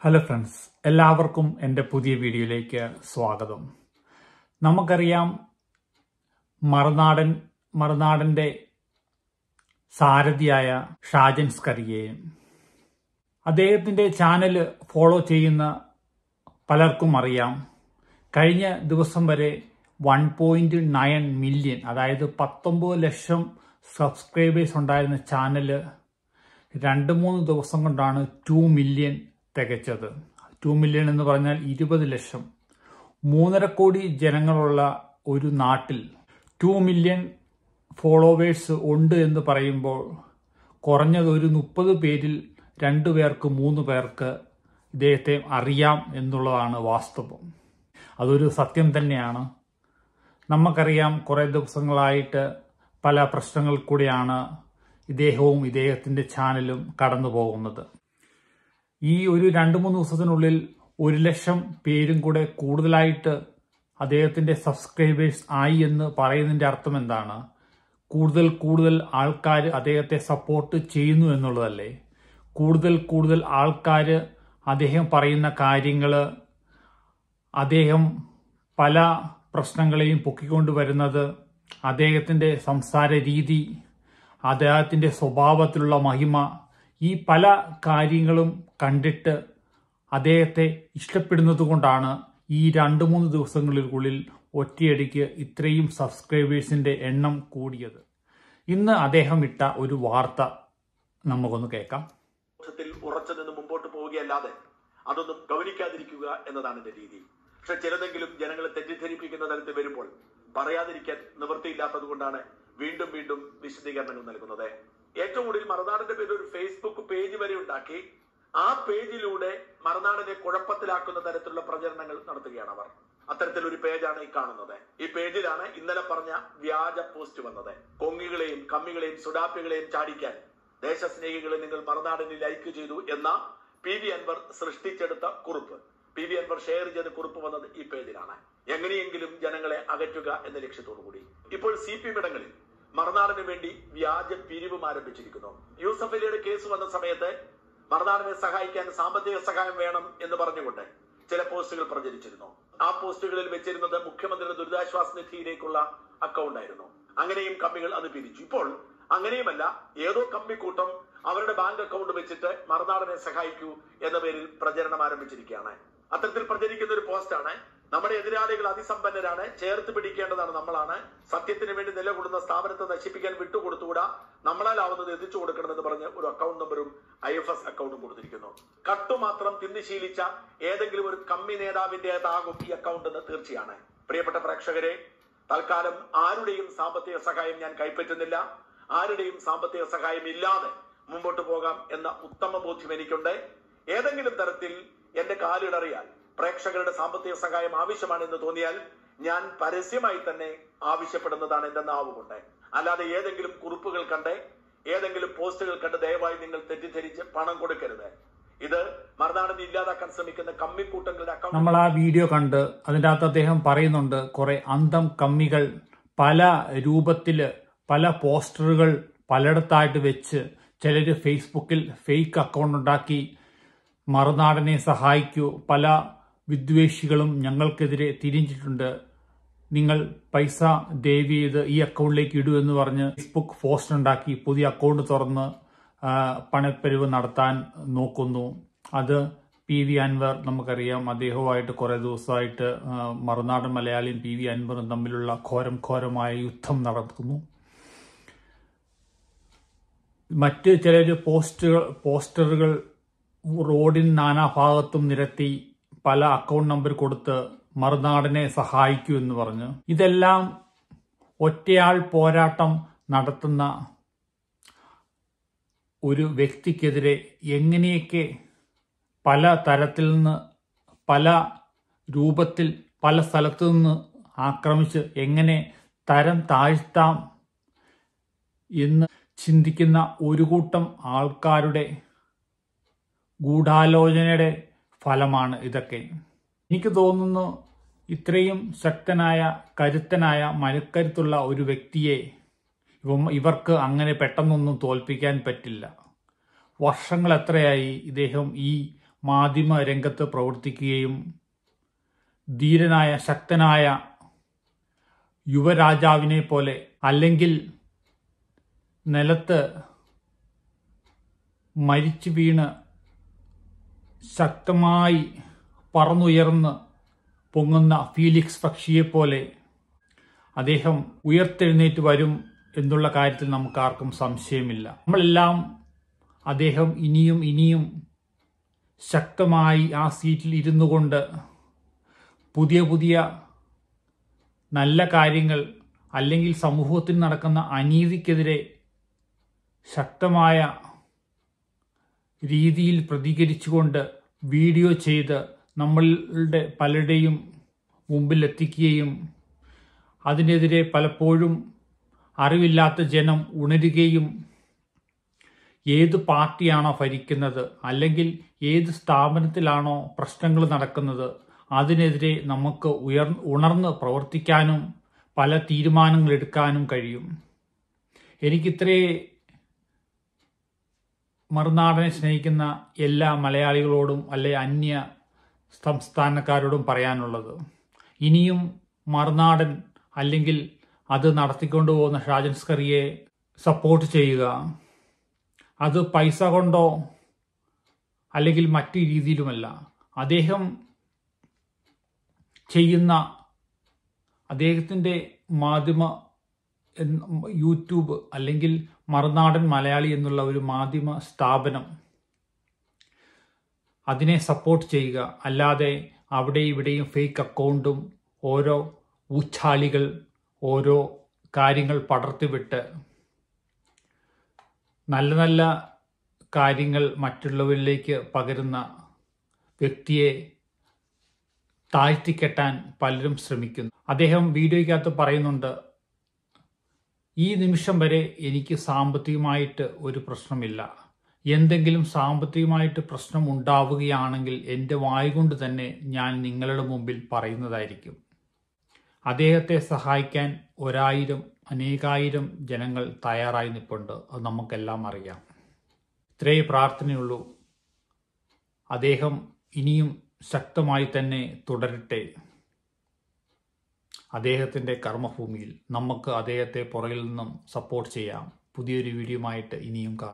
hello friends എല്ലാവർക്കും എൻ്റെ പുതിയ വീഡിയോയിലേക്ക് സ്വാഗതം നമുക്കറിയാം മറുനാടൻ മറുനാടൻ്റെ സാരഥിയായ ഷാജൻ സ്കറിയെ അദ്ദേഹത്തിൻ്റെ ചാനൽ ഫോളോ ചെയ്യുന്ന പലർക്കും അറിയാം കഴിഞ്ഞ ദിവസം വരെ വൺ പോയിന്റ് നയൻ മില്യൺ അതായത് പത്തൊമ്പത് ലക്ഷം സബ്സ്ക്രൈബേഴ്സ് ഉണ്ടായിരുന്ന ചാനല് രണ്ട് മൂന്ന് ദിവസം കൊണ്ടാണ് ടു മില്യൺ തികച്ചത് ടു മില്യൺ എന്ന് പറഞ്ഞാൽ ഇരുപത് ലക്ഷം മൂന്നര കോടി ജനങ്ങളുള്ള ഒരു നാട്ടിൽ ടു മില്യൺ ഫോളോവേഴ്സ് ഉണ്ട് എന്ന് പറയുമ്പോൾ കുറഞ്ഞത് ഒരു മുപ്പത് പേരിൽ രണ്ടു പേർക്ക് മൂന്ന് പേർക്ക് ഇദ്ദേഹത്തെ അറിയാം എന്നുള്ളതാണ് വാസ്തവം അതൊരു സത്യം തന്നെയാണ് നമുക്കറിയാം കുറേ ദിവസങ്ങളായിട്ട് പല പ്രശ്നങ്ങൾ കൂടിയാണ് ഇദ്ദേഹവും ഇദ്ദേഹത്തിൻ്റെ ചാനലും കടന്നു പോകുന്നത് ഈ ഒരു രണ്ട് മൂന്ന് ദിവസത്തിനുള്ളിൽ ഒരു ലക്ഷം പേരും കൂടെ കൂടുതലായിട്ട് അദ്ദേഹത്തിന്റെ സബ്സ്ക്രൈബേഴ്സ് ആയി എന്ന് പറയുന്നതിന്റെ അർത്ഥം എന്താണ് കൂടുതൽ കൂടുതൽ ആൾക്കാർ അദ്ദേഹത്തെ സപ്പോർട്ട് ചെയ്യുന്നു എന്നുള്ളതല്ലേ കൂടുതൽ കൂടുതൽ ആൾക്കാർ അദ്ദേഹം പറയുന്ന കാര്യങ്ങൾ അദ്ദേഹം പല പ്രശ്നങ്ങളെയും പൊക്കിക്കൊണ്ടുവരുന്നത് അദ്ദേഹത്തിന്റെ സംസാര രീതി അദ്ദേഹത്തിന്റെ സ്വഭാവത്തിലുള്ള മഹിമ ഈ പല കാര്യങ്ങളും കണ്ടിട്ട് അദ്ദേഹത്തെ ഇഷ്ടപ്പെടുന്നത് കൊണ്ടാണ് ഈ രണ്ട് മൂന്ന് ദിവസങ്ങൾക്കുള്ളിൽ ഒറ്റയടിക്ക് ഇത്രയും സബ്സ്ക്രൈബേഴ്സിന്റെ എണ്ണം കൂടിയത് ഇന്ന് അദ്ദേഹം ഇട്ട ഒരു വാർത്ത നമുക്കൊന്ന് കേൾക്കാം ത്തിൽ ഉറച്ചു നിന്ന് മുമ്പോട്ട് പോവുകയല്ലാതെ അതൊന്നും ഗൗനിക്കാതിരിക്കുക എന്നതാണ് എന്റെ രീതി പക്ഷെ ചിലതെങ്കിലും ജനങ്ങളെ തെറ്റിദ്ധരിപ്പിക്കുന്ന തരത്തിൽ വരുമ്പോൾ പറയാതിരിക്കാൻ നിവൃത്തിയില്ലാത്തത് കൊണ്ടാണ് വീണ്ടും വീണ്ടും വിശദീകരണങ്ങൾ നൽകുന്നത് ഏറ്റവും കൂടുതൽ മറുനാടിന്റെ പേരിൽ ഒരു ഫേസ്ബുക്ക് പേജ് വരെ ഉണ്ടാക്കി ആ പേജിലൂടെ മറുനാടിനെ കുഴപ്പത്തിലാക്കുന്ന തരത്തിലുള്ള പ്രചരണങ്ങൾ നടത്തുകയാണ് അവർ അത്തരത്തിലൊരു പേജാണ് ഈ കാണുന്നത് ഈ പേജിലാണ് ഇന്നലെ പറഞ്ഞ വ്യാജ പോസ്റ്റ് വന്നത് കൊങ്ങികളെയും കമ്മികളെയും സുഡാപ്പികളെയും ചാടിക്കാൻ ദേശസ്നേഹികളെ നിങ്ങൾ മറുനാടിന് ലൈക്ക് ചെയ്തു എന്ന പി വി അൻവർ സൃഷ്ടിച്ചെടുത്ത കുറിപ്പ് പി വി അൻവർ ഷെയർ ചെയ്ത കുറിപ്പ് വന്നത് ഈ പേജിലാണ് എങ്ങനെയെങ്കിലും ജനങ്ങളെ അകറ്റുക എന്ന ലക്ഷ്യത്തോടു കൂടി ഇപ്പോൾ സി പി ഇടങ്ങളിൽ മറുനാടിന് വേണ്ടി വ്യാജ പിരിവും ആരംഭിച്ചിരിക്കുന്നു യൂസഫ് അലിയുടെ കേസ് വന്ന സമയത്ത് മറുനാടിനെ സഹായിക്കാൻ സാമ്പത്തിക സഹായം വേണം എന്ന് പറഞ്ഞുകൊണ്ട് ചില പോസ്റ്റുകൾ പ്രചരിച്ചിരുന്നു ആ പോസ്റ്റുകളിൽ വെച്ചിരുന്നത് മുഖ്യമന്ത്രിയുടെ ദുരിതാശ്വാസ നിധിയിലേക്കുള്ള അക്കൗണ്ട് ആയിരുന്നു അങ്ങനെയും കമ്മികൾ അത് പിരിച്ചു ഇപ്പോൾ അങ്ങനെയുമല്ല ഏതോ കമ്മിക്കൂട്ടം അവരുടെ ബാങ്ക് അക്കൗണ്ട് വെച്ചിട്ട് മറുനാടനെ സഹായിക്കൂ എന്ന പേരിൽ പ്രചരണം ആരംഭിച്ചിരിക്കുകയാണ് അത്തരത്തിൽ പ്രചരിക്കുന്ന ഒരു പോസ്റ്റാണ് നമ്മുടെ എതിരാളികൾ അതിസമ്പന്നരാണ് ചേർത്ത് പിടിക്കേണ്ടതാണ് നമ്മളാണ് സത്യത്തിന് വേണ്ടി നിലകൊള്ളുന്ന സ്ഥാപനത്തെ നശിപ്പിക്കാൻ വിട്ടുകൊടുത്തുകൂടാ നമ്മളാലാവുന്നത് എത്തിച്ചു കൊടുക്കണമെന്ന് പറഞ്ഞ് ഒരു അക്കൗണ്ട് നമ്പറും ഐ എഫ് എസ് അക്കൗണ്ടും കൊടുത്തിരിക്കുന്നു കട്ടുമാത്രം തിന്ന് ശീലിച്ച ഏതെങ്കിലും ഒരു കമ്മി നേതാവിന്റേതാകും ഈ അക്കൗണ്ട് എന്ന് തീർച്ചയാണ് പ്രിയപ്പെട്ട പ്രേക്ഷകരെ തൽക്കാലം ആരുടെയും സാമ്പത്തിക സഹായം ഞാൻ കൈപ്പറ്റുന്നില്ല ആരുടെയും സാമ്പത്തിക സഹായം ഇല്ലാതെ മുമ്പോട്ട് പോകാം എന്ന ഉത്തമ ബോധ്യം എനിക്കുണ്ട് ഏതെങ്കിലും തരത്തിൽ എന്റെ കാലിടറിയാൽ പ്രേക്ഷകരുടെ സാമ്പത്തിക സഹായം ആവശ്യമാണെന്ന് തോന്നിയാൽ ഞാൻ പരസ്യമായി തന്നെ ആവശ്യപ്പെടുന്നതാണ് എന്റെ നാവുകൊണ്ട് അല്ലാതെ ഏതെങ്കിലും കുറിപ്പുകൾ കണ്ട് ഏതെങ്കിലും പോസ്റ്റുകൾ കണ്ട് ദയവായി നിങ്ങൾ തെറ്റിദ്ധരിച്ച് പണം കൊടുക്കരുത് ഇത് മറുനാടിനെ ഇല്ലാതാക്കാൻ ശ്രമിക്കുന്ന കമ്മിക്കൂട്ടങ്ങളുടെ അക്കൗണ്ട് നമ്മൾ ആ വീഡിയോ കണ്ട് അതിൻ്റെ അകത്ത് അദ്ദേഹം പറയുന്നുണ്ട് കുറെ അന്തം കമ്മികൾ പല രൂപത്തില് പല പോസ്റ്ററുകൾ പലയിടത്തായിട്ട് വെച്ച് ചിലർ ഫേസ്ബുക്കിൽ ഫേക്ക് അക്കൗണ്ട് ഉണ്ടാക്കി മറുനാടനെ സഹായിക്കൂ പല വിദ്വേഷികളും ഞങ്ങൾക്കെതിരെ തിരിഞ്ഞിട്ടുണ്ട് നിങ്ങൾ പൈസ ദയവ് ചെയ്ത് ഈ അക്കൗണ്ടിലേക്ക് ഇടൂ എന്ന് പറഞ്ഞ് ഫേസ്ബുക്ക് പോസ്റ്റ് ഉണ്ടാക്കി പുതിയ അക്കൗണ്ട് തുറന്ന് ആ, പണപ്പെരിവ് നടത്താൻ നോക്കുന്നു അത് പി വി അൻവർ നമുക്കറിയാം അദ്ദേഹവുമായിട്ട് കുറെ ദിവസമായിട്ട് ആ, മറുനാടൻ മലയാളിയും പി വി അൻവറും തമ്മിലുള്ള ഘോരം ഘോരമായ യുദ്ധം നടക്കുന്നു മറ്റ് ചിലർ പോസ്റ്റുകൾ പോസ്റ്ററുകൾ റോഡിൻ നാനാഭാഗത്തും നിരത്തി പല അക്കൗണ്ട് നമ്പർ കൊടുത്ത് മറുനാടിനെ സഹായിക്കൂ എന്ന് പറഞ്ഞ് ഇതെല്ലാം ഒറ്റയാൾ പോരാട്ടം നടത്തുന്ന ഒരു വ്യക്തിക്കെതിരെ എങ്ങനെയൊക്കെ പല തരത്തിൽ നിന്ന് പല രൂപത്തിൽ പല സ്ഥലത്തു നിന്ന് ആക്രമിച്ച് എങ്ങനെ തരം താഴ്ത്താം എന്ന് ചിന്തിക്കുന്ന ഒരു കൂട്ടം ആൾക്കാരുടെ ഗൂഢാലോചനയുടെ ഫലമാണ് ഇതൊക്കെ എനിക്ക് തോന്നുന്നു ഇത്രയും ശക്തനായ കരുത്തനായ മനക്കരുത്തുള്ള ഒരു വ്യക്തിയെ ഇവ- ഇവർക്ക് അങ്ങനെ പെട്ടെന്നൊന്നും തോൽപ്പിക്കാൻ പറ്റില്ല വർഷങ്ങൾ എത്രയായി ഇദ്ദേഹം ഈ മാധ്യമ രംഗത്ത് പ്രവർത്തിക്കുകയും ധീരനായ ശക്തനായ യുവരാജാവിനെ പോലെ അല്ലെങ്കിൽ നിലത്ത് മരിച്ചു വീണ് ശക്തമായി പറന്നുയർന്ന് പൊങ്ങുന്ന ഫീലിക്സ് പക്ഷിയെപ്പോലെ അദ്ദേഹം ഉയർത്തെഴുന്നേറ്റ് വരും എന്നുള്ള കാര്യത്തിൽ നമുക്ക് ആർക്കും സംശയമില്ല നമ്മളെല്ലാം അദ്ദേഹം ഇനിയും ഇനിയും ശക്തമായി ആ സീറ്റിൽ ഇരുന്നു കൊണ്ട് പുതിയ പുതിയ നല്ല കാര്യങ്ങൾ അല്ലെങ്കിൽ സമൂഹത്തിൽ നടക്കുന്ന അനീതിക്കെതിരെ ശക്തമായ രീതിയിൽ പ്രതികരിച്ചുകൊണ്ട് വീഡിയോ ചെയ്ത് നമ്മളുടെ പലരുടെയും മുമ്പിൽ എത്തിക്കുകയും അതിനെതിരെ പലപ്പോഴും അറിവില്ലാത്ത ജനം ഉണരുകയും ഏത് പാർട്ടിയാണോ ഭരിക്കുന്നത് അല്ലെങ്കിൽ ഏത് സ്ഥാപനത്തിലാണോ പ്രശ്നങ്ങൾ നടക്കുന്നത് അതിനെതിരെ നമുക്ക് ഉയർ ഉണർന്ന് പ്രവർത്തിക്കാനും പല തീരുമാനങ്ങൾ എടുക്കാനും കഴിയും എനിക്കിത്രേ മറുനാടനെ സ്നേഹിക്കുന്ന എല്ലാ മലയാളികളോടും അല്ലെ അന്യ സംസ്ഥാനക്കാരോടും പറയാനുള്ളത് ഇനിയും മറുനാടൻ അല്ലെങ്കിൽ അത് നടത്തിക്കൊണ്ടുപോകുന്ന ഷാജൻ സ്കറിയെ സപ്പോർട്ട് ചെയ്യുക അത് പൈസ കൊണ്ടോ അല്ലെങ്കിൽ മറ്റു രീതിയിലുമല്ല അദ്ദേഹം ചെയ്യുന്ന അദ്ദേഹത്തിൻ്റെ മാധ്യമ എന്ന- യൂട്യൂബ് അല്ലെങ്കിൽ മറുനാടൻ മലയാളി എന്നുള്ള ഒരു മാധ്യമ സ്ഥാപനം അതിനെ സപ്പോർട്ട് ചെയ്യുക അല്ലാതെ അവിടെ ഇവിടെയും ഫേക്ക് അക്കൗണ്ടും ഓരോ ഊച്ചാളികൾ ഓരോ കാര്യങ്ങൾ പടർത്തിവിട്ട് നല്ല നല്ല കാര്യങ്ങൾ മറ്റുള്ളവരിലേക്ക് പകരുന്ന വ്യക്തിയെ താഴ്ത്തിക്കെട്ടാൻ പലരും ശ്രമിക്കുന്നു അദ്ദേഹം വീഡിയോയ്ക്കകത്ത് പറയുന്നുണ്ട് ഈ നിമിഷം വരെ എനിക്ക് സാമ്പത്തികമായിട്ട് ഒരു പ്രശ്നമില്ല എന്തെങ്കിലും സാമ്പത്തികമായിട്ട് പ്രശ്നം ഉണ്ടാവുകയാണെങ്കിൽ എൻ്റെ വായുകൊണ്ട് തന്നെ ഞാൻ നിങ്ങളുടെ മുമ്പിൽ പറയുന്നതായിരിക്കും അദ്ദേഹത്തെ സഹായിക്കാൻ ഒരായിരം അനേകായിരം ജനങ്ങൾ തയ്യാറായി നിൽപ്പുണ്ട് അത് നമുക്കെല്ലാം അറിയാം ഇത്രയേ പ്രാർത്ഥനയുള്ളൂ അദ്ദേഹം ഇനിയും ശക്തമായി തന്നെ തുടരട്ടെ അദ്ദേഹത്തിൻ്റെ കർമ്മഭൂമിയിൽ നമുക്ക് അദ്ദേഹത്തെ പുറകിൽ നിന്നും സപ്പോർട്ട് ചെയ്യാം പുതിയൊരു വീഡിയോയുമായിട്ട് ഇനിയും കാണാം